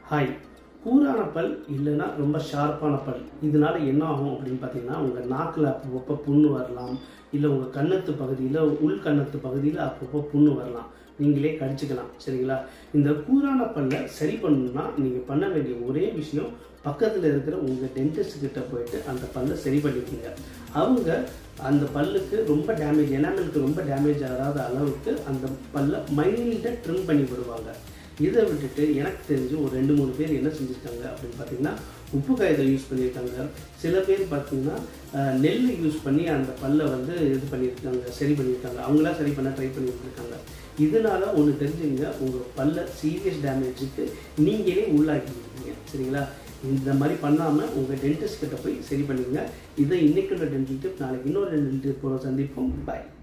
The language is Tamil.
ஹாய் கூரான பல் இல்லைன்னா ரொம்ப ஷார்ப்பான பல் இதனால என்ன ஆகும் அப்படின்னு பார்த்தீங்கன்னா உங்கள் நாக்கில் அப்பப்போ புண்ணு வரலாம் இல்லை உங்கள் கன்னத்து பகுதியில் உள் கன்னத்து பகுதியில் அப்பப்போ புண்ணு வரலாம் நீங்களே கடிச்சுக்கலாம் சரிங்களா இந்த கூரான பல்லை சரி பண்ணணும்னா நீங்கள் பண்ண வேண்டிய ஒரே விஷயம் பக்கத்தில் இருக்கிற உங்கள் டென்டிஸ்ட் கிட்ட போயிட்டு அந்த பல்லை சரி பண்ணிக்கோங்க அவங்க அந்த பல்லுக்கு ரொம்ப டேமேஜ் எனாமலுக்கு ரொம்ப டேமேஜ் ஆகாத அளவுக்கு அந்த பல்லை மைல்டாக ட்ரிம் பண்ணி விடுவாங்க இதை விட்டுட்டு எனக்கு தெரிஞ்சு ஒரு ரெண்டு மூணு பேர் என்ன செஞ்சுருக்காங்க அப்படின்னு பார்த்தீங்கன்னா உப்பு காயத்தை யூஸ் பண்ணியிருக்காங்க சில பேர் பார்த்தீங்கன்னா அஹ், நெல் யூஸ் பண்ணி அந்த பல்லை வந்து இது பண்ணியிருக்காங்க சரி பண்ணியிருக்காங்க அவங்களா சரி பண்ண ட்ரை பண்ணிட்டு இருக்காங்க இதனால ஒன்று தெரிஞ்சுங்க உங்கள் பல்ல சீரியஸ் டேமேஜுக்கு நீங்களே உள்ளாக்கிருக்கீங்க சரிங்களா இந்த மாதிரி பண்ணாமல் உங்கள் டென்டிஸ்ட் கிட்ட போய் சரி பண்ணுங்க இதை இன்னைக்குள்ள டென்டில் டிப் நாளைக்கு இன்னொரு டென்டில் டிப் சந்திப்போம் பாய்